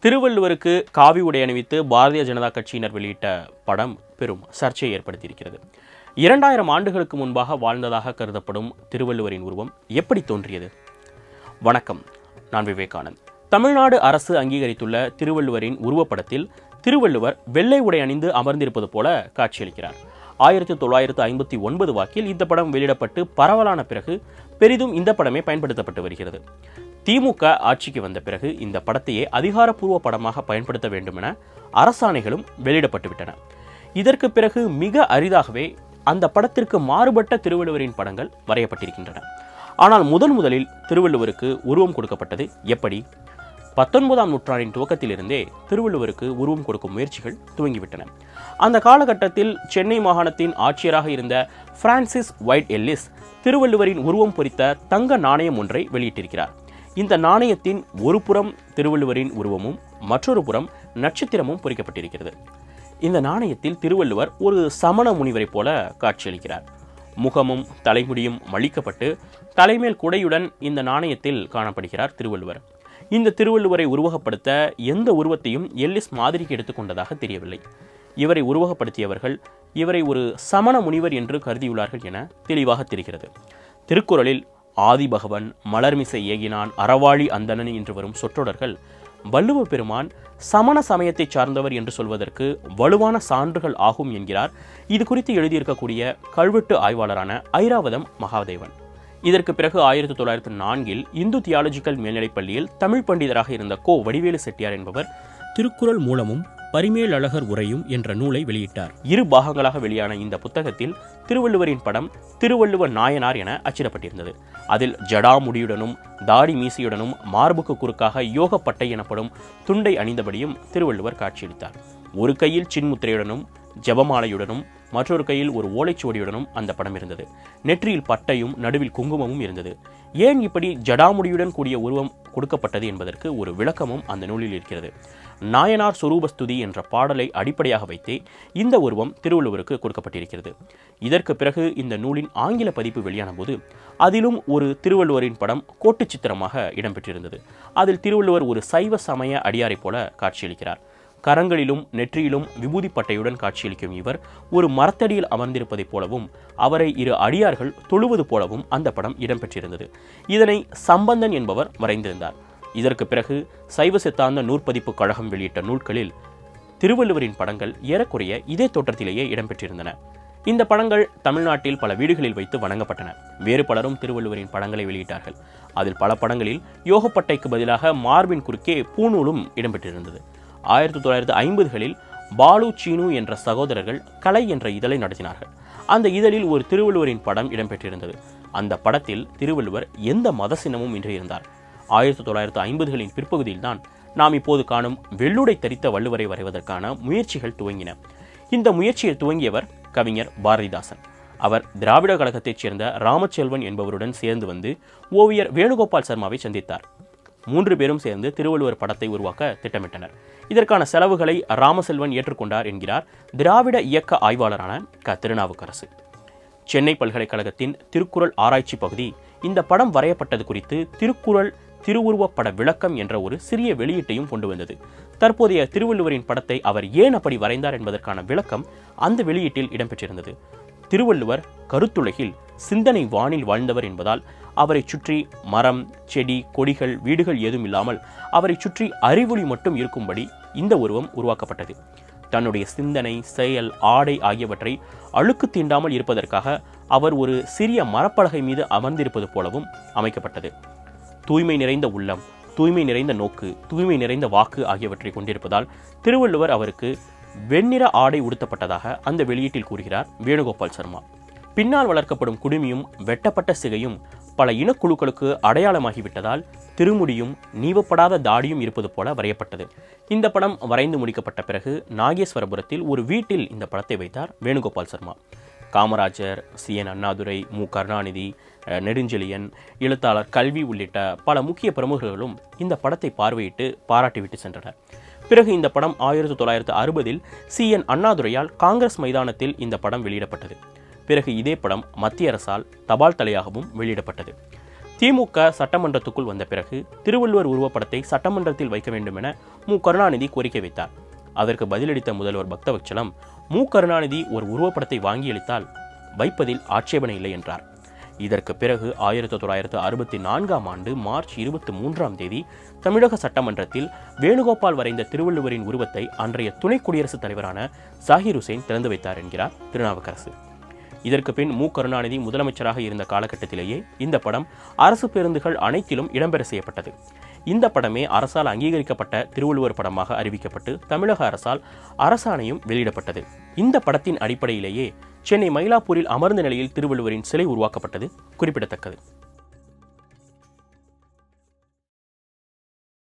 திருவள்ளுவருக்கு காவி உடை அணிவித்து பாரதிய ஜனதா கட்சியினர் வெளியிட்ட படம் பெரும் சர்ச்சையை ஏற்படுத்தியிருக்கிறது இரண்டாயிரம் ஆண்டுகளுக்கு முன்பாக வாழ்ந்ததாக கருதப்படும் திருவள்ளுவரின் உருவம் எப்படி தோன்றியது வணக்கம் நான் விவேகானந்த் தமிழ்நாடு அரசு அங்கீகரித்துள்ள திருவள்ளுவரின் உருவப்படத்தில் திருவள்ளுவர் வெள்ளை உடை அணிந்து அமர்ந்திருப்பது போல காட்சியளிக்கிறார் ஆயிரத்தி தொள்ளாயிரத்து ஐம்பத்தி ஒன்பது வாக்கில் இந்த படம் வெளியிடப்பட்டு பரவலான பிறகு பெரிதும் இந்த படமே பயன்படுத்தப்பட்டு வருகிறது திமுக ஆட்சிக்கு வந்த பிறகு இந்த படத்தையே அதிகாரப்பூர்வ படமாக பயன்படுத்த வேண்டும் என அரசாணைகளும் வெளியிடப்பட்டுவிட்டன இதற்கு பிறகு மிக அரிதாகவே அந்த படத்திற்கு மாறுபட்ட திருவள்ளுவரின் படங்கள் வரையப்பட்டிருக்கின்றன ஆனால் முதன் முதலில் திருவள்ளுவருக்கு உருவம் கொடுக்கப்பட்டது எப்படி பத்தொன்பதாம் நூற்றாண்டின் துவக்கத்திலிருந்தே திருவள்ளுவருக்கு உருவம் கொடுக்கும் முயற்சிகள் துவங்கிவிட்டன அந்த காலகட்டத்தில் சென்னை மாகாணத்தின் ஆட்சியராக இருந்த பிரான்சிஸ் ஒயிட் எல்லிஸ் திருவள்ளுவரின் உருவம் பொறித்த தங்க நாணயம் ஒன்றை வெளியிட்டிருக்கிறார் இந்த நாணயத்தின் ஒரு புறம் திருவள்ளுவரின் உருவமும் மற்றொரு புறம் நட்சத்திரமும் பொறிக்கப்பட்டிருக்கிறது இந்த நாணயத்தில் திருவள்ளுவர் ஒரு சமண முனிவரைப் போல காட்சியளிக்கிறார் முகமும் தலைமுடியும் மழிக்கப்பட்டு தலைமேல் குடையுடன் இந்த நாணயத்தில் காணப்படுகிறார் திருவள்ளுவர் இந்த திருவள்ளுவரை உருவகப்படுத்த எந்த உருவத்தையும் எல்லிஸ் மாதிரிக்கு எடுத்துக்கொண்டதாக தெரியவில்லை இவரை உருவகப்படுத்தியவர்கள் இவரை ஒரு சமண முனிவர் என்று கருதியுள்ளார்கள் என தெளிவாக தெரிகிறது திருக்குறளில் ஆதிபகவன் மலர்மிசை ஏகினான் அறவாழி அந்தணன் என்று வரும் சொற்றொடர்கள் வள்ளுவ பெருமான் சமண சமயத்தைச் சார்ந்தவர் என்று சொல்வதற்கு வலுவான சான்றுகள் ஆகும் என்கிறார் இது குறித்து எழுதியிருக்கக்கூடிய கல்வெட்டு ஆய்வாளரான ஐராவதம் மகாதேவன் இதற்கு பிறகு ஆயிரத்தி தொள்ளாயிரத்தி நான்கில் இந்து தியாலஜிக்கல் மேல்நிலைப் பள்ளியில் தமிழ் பண்டிதராக இருந்த கோ வடிவேலு செட்டியார் என்பவர் திருக்குறள் மூலமும் பரிமேல் அழகர் உரையும் என்ற நூலை வெளியிட்டார் இரு பாகங்களாக வெளியான இந்த புத்தகத்தில் திருவள்ளுவரின் படம் திருவள்ளுவர் நாயனார் என அச்சிடப்பட்டிருந்தது அதில் ஜடாமுடியுடனும் தாடி மீசையுடனும் மார்புக்கு குறுக்காக யோகப்பட்டை எனப்படும் துண்டை அணிந்தபடியும் திருவள்ளுவர் காட்சியளித்தார் ஒரு கையில் சின்முத்திரையுடனும் ஜபமாலையுடனும் மற்றொரு கையில் ஒரு ஓலைச்சுவடியுடனும் அந்த படம் இருந்தது நெற்றியில் பட்டையும் நடுவில் குங்குமமும் இருந்தது ஏன் இப்படி ஜடாமுடியுடன் கூடிய உருவம் கொடுக்கப்பட்டது என்பதற்கு ஒரு விளக்கமும் அந்த நூலில் இருக்கிறது நாயனார் சொரூபஸ்துதி என்ற பாடலை அடிப்படையாக வைத்தே இந்த உருவம் திருவள்ளுவருக்கு கொடுக்கப்பட்டிருக்கிறது இதற்கு பிறகு இந்த நூலின் ஆங்கில பதிப்பு வெளியான போது அதிலும் ஒரு திருவள்ளுவரின் படம் கோட்டு சித்திரமாக இடம்பெற்றிருந்தது அதில் திருவள்ளுவர் ஒரு சைவ சமய அடியாரைப் போல காட்சியளிக்கிறார் கரங்களிலும் நெற்றியிலும் விபூதி பட்டையுடன் காட்சியளிக்கும் இவர் ஒரு மரத்தடியில் அமர்ந்திருப்பதைப் போலவும் அவரை இரு அடியார்கள் தொழுவது போலவும் அந்த படம் இடம்பெற்றிருந்தது இதனை சம்பந்தன் என்பவர் வரைந்திருந்தார் இதற்கு பிறகு சைவ சித்தாந்த நூற்பதிப்பு கழகம் வெளியிட்ட நூல்களில் திருவள்ளுவரின் படங்கள் ஏறக்குறைய இதே தோற்றத்திலேயே இடம்பெற்றிருந்தன இந்த படங்கள் தமிழ்நாட்டில் பல வீடுகளில் வைத்து வணங்கப்பட்டன வேறு பலரும் திருவள்ளுவரின் படங்களை வெளியிட்டார்கள் அதில் பல படங்களில் யோகப்பட்டைக்கு பதிலாக மார்பின் குறுக்கே பூநூலும் இடம்பெற்றிருந்தது ஆயிரத்தி தொள்ளாயிரத்தி ஐம்பதுகளில் பாலு சீனு என்ற சகோதரர்கள் கலை என்ற இதழை நடத்தினார்கள் அந்த இதழில் ஒரு திருவள்ளுவரின் படம் இடம்பெற்றிருந்தது அந்த படத்தில் திருவள்ளுவர் எந்த மத சின்னமும் இன்றி இருந்தார் ஆயிரத்தி தொள்ளாயிரத்து ஐம்பதுகளின் பிற்பகுதியில்தான் நாம் இப்போது காணும் வெள்ளுடை தரித்த வள்ளுவரை வரைவதற்கான முயற்சிகள் துவங்கின இந்த முயற்சியை துவங்கியவர் கவிஞர் பாரதிதாசன் அவர் திராவிட கழகத்தைச் சேர்ந்த ராமச்செல்வன் என்பவருடன் சேர்ந்து வந்து ஓவியர் வேணுகோபால் சர்மாவை சந்தித்தார் மூன்று பேரும் சேர்ந்து திருவள்ளுவர் படத்தை உருவாக்க திட்டமிட்டனர் இதற்கான செலவுகளை ராமசெல்வன் ஏற்றுக்கொண்டார் என்கிறார் திராவிட இயக்க ஆய்வாளரான க திருநாவுக்கரசு சென்னை பல்கலைக்கழகத்தின் திருக்குறள் ஆராய்ச்சி பகுதி இந்த படம் வரையப்பட்டது குறித்து திருக்குறள் திருவுருவப்பட விளக்கம் என்ற ஒரு சிறிய வெளியீட்டையும் கொண்டு வந்தது தற்போதைய திருவள்ளுவரின் படத்தை அவர் ஏன் அப்படி வரைந்தார் என்பதற்கான விளக்கம் அந்த வெளியீட்டில் இடம்பெற்றிருந்தது திருவள்ளுவர் கருத்துலகில் சிந்தனை வானில் வாழ்ந்தவர் என்பதால் அவரை சுற்றி மரம் செடி கொடிகள் வீடுகள் ஏதும் இல்லாமல் அவரை சுற்றி அறிவொளி மட்டும் இருக்கும்படி இந்த உருவம் உருவாக்கப்பட்டது தன்னுடைய சிந்தனை செயல் ஆடை ஆகியவற்றை அழுக்கு தீண்டாமல் இருப்பதற்காக அவர் ஒரு சிறிய மரப்பலகை மீது அமர்ந்திருப்பது போலவும் அமைக்கப்பட்டது தூய்மை நிறைந்த உள்ளம் தூய்மை நிறைந்த நோக்கு தூய்மை நிறைந்த வாக்கு ஆகியவற்றை கொண்டிருப்பதால் திருவள்ளுவர் அவருக்கு வெண்ணிற ஆடை உடுத்தப்பட்டதாக அந்த வெளியீட்டில் கூறுகிறார் வேணுகோபால் சர்மா பின்னால் வளர்க்கப்படும் குடுமியும் வெட்டப்பட்ட சிகையும் பல இனக்குழுக்களுக்கு அடையாளமாகிவிட்டதால் திருமுடியும் நீவப்படாத தாடியும் இருப்பது போல வரையப்பட்டது இந்த படம் வரைந்து முடிக்கப்பட்ட பிறகு நாகேஸ்வரபுரத்தில் ஒரு வீட்டில் இந்த படத்தை வைத்தார் வேணுகோபால் சர்மா காமராஜர் சி என் அண்ணாதுரை மு கருணாநிதி அஹ், நெடுஞ்செழியன் எழுத்தாளர் கல்வி உள்ளிட்ட பல முக்கிய பிரமுகர்களும் இந்த படத்தை பார்வையிட்டு பாராட்டிவிட்டு சென்றனர் பிறகு இந்த படம் ஆயிரத்தி தொள்ளாயிரத்து அறுபதில் சி என் அண்ணாதுரையால் காங்கிரஸ் மைதானத்தில் இந்த படம் வெளியிடப்பட்டது பிறகு இதே படம் மத்திய அரசால் தபால் தலையாகவும் வெளியிடப்பட்டது திமுக சட்டமன்றத்துக்குள் வந்த பிறகு திருவள்ளுவர் உருவப்படத்தை சட்டமன்றத்தில் வைக்க வேண்டும் என மு கருணாநிதி கோரிக்கை வைத்தார் அதற்கு பதிலளித்த முதல்வர் பக்தவச்சலம் மு கருணாநிதி ஒரு உருவப்படத்தை வாங்கியளித்தால் வைப்பதில் ஆட்சேபனை இல்லை என்றார் இதற்கு பிறகு ஆயிரத்தி தொள்ளாயிரத்து அறுபத்தி நான்காம் ஆண்டு மார்ச் இருபத்தி மூன்றாம் தேதி தமிழக சட்டமன்றத்தில் வேணுகோபால் வரைந்த திருவள்ளுவரின் உருவத்தை அன்றைய துணை குடியரசுத் தலைவரான ஜாகிர் ஹுசேன் திறந்து வைத்தார் என்கிறார் திருநாவுக்கரசு இதற்கு பின் மு கருணாநிதி முதலமைச்சராக இருந்த காலகட்டத்திலேயே இந்த படம் அரசு பேருந்துகள் அனைத்திலும் இடம்பெற செய்யப்பட்டது இந்த படமே அரசால் அங்கீகரிக்கப்பட்ட திருவள்ளுவர் படமாக அறிவிக்கப்பட்டு தமிழக அரசால் அரசாணையும் வெளியிடப்பட்டது இந்த படத்தின் அடிப்படையிலேயே சென்னை மயிலாப்பூரில் அமர்ந்த நிலையில் திருவள்ளுவரின் சிலை உருவாக்கப்பட்டது குறிப்பிடத்தக்கது